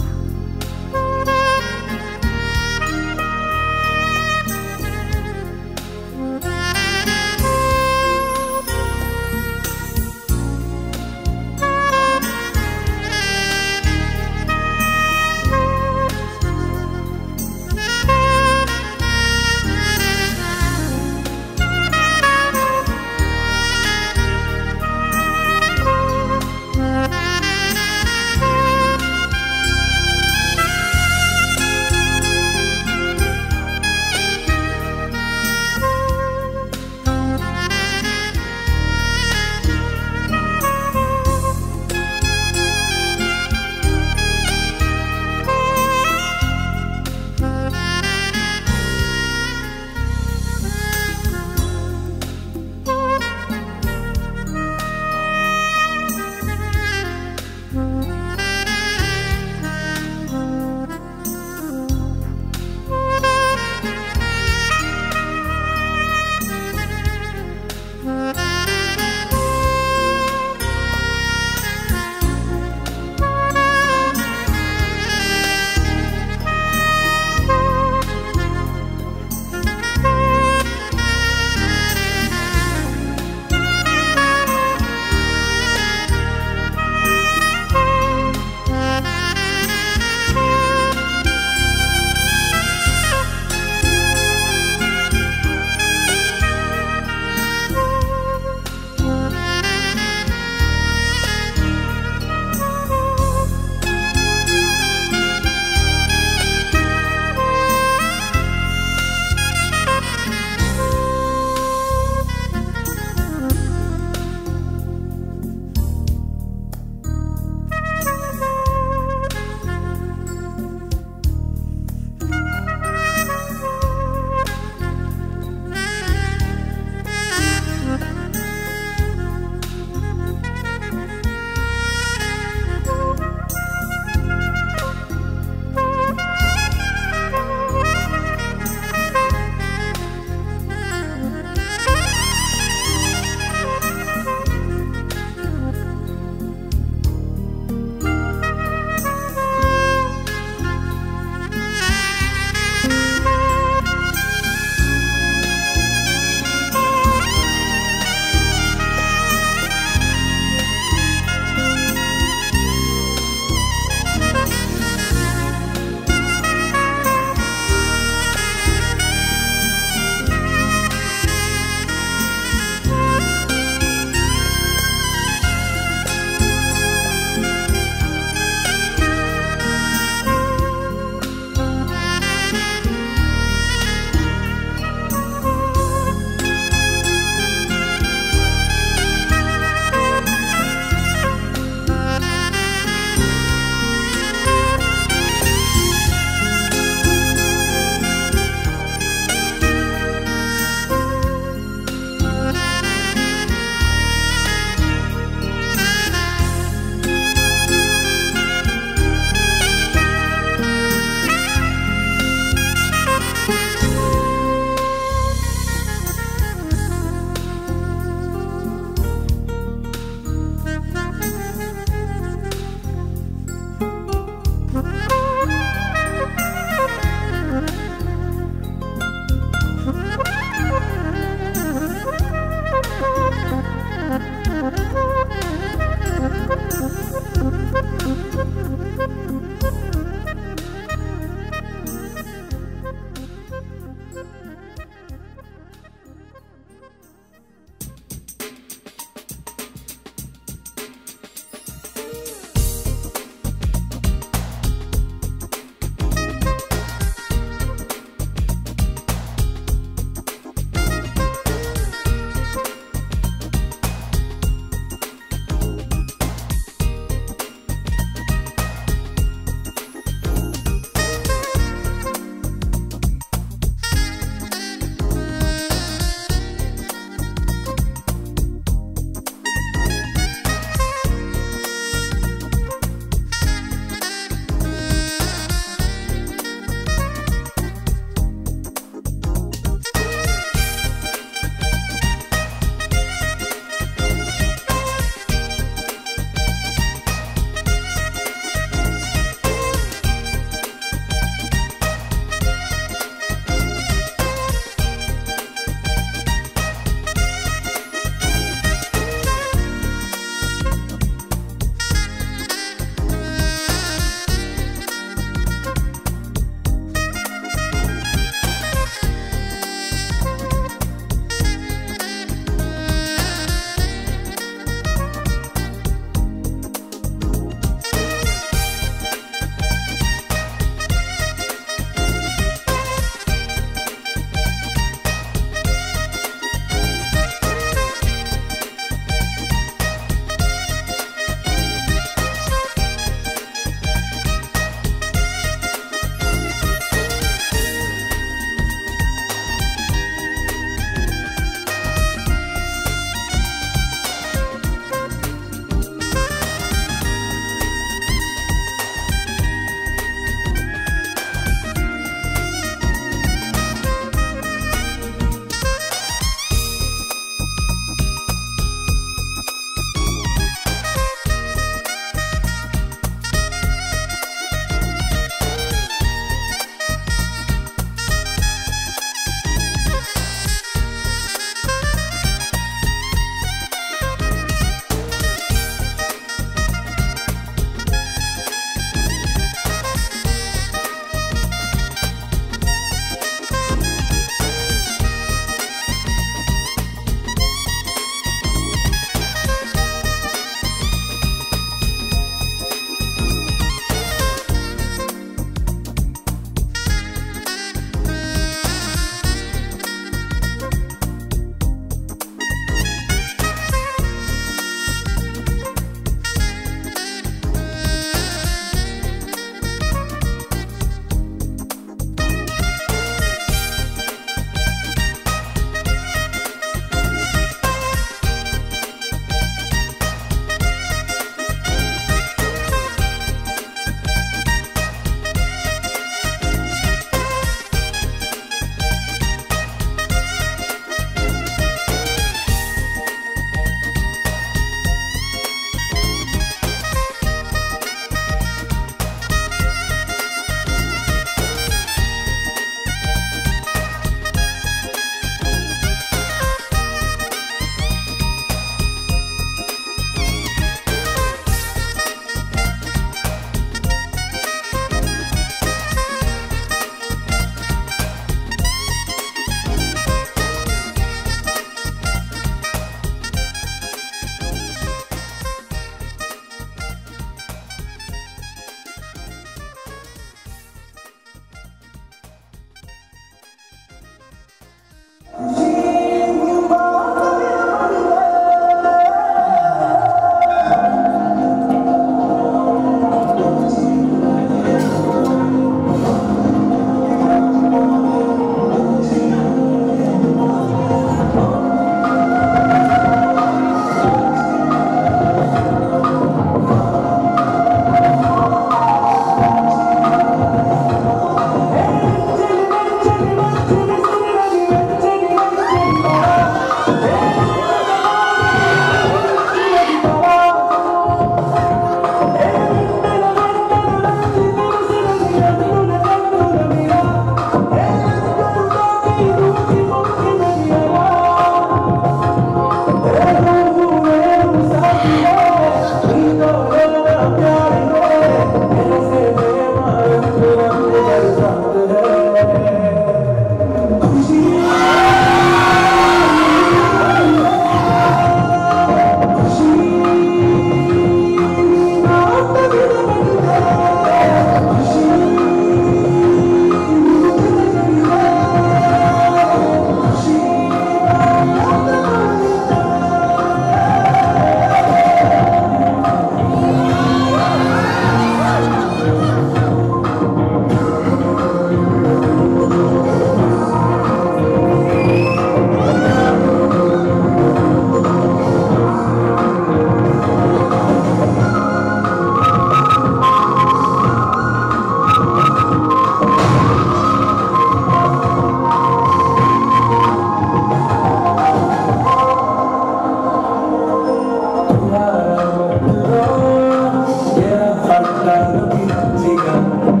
పిచ్చిగా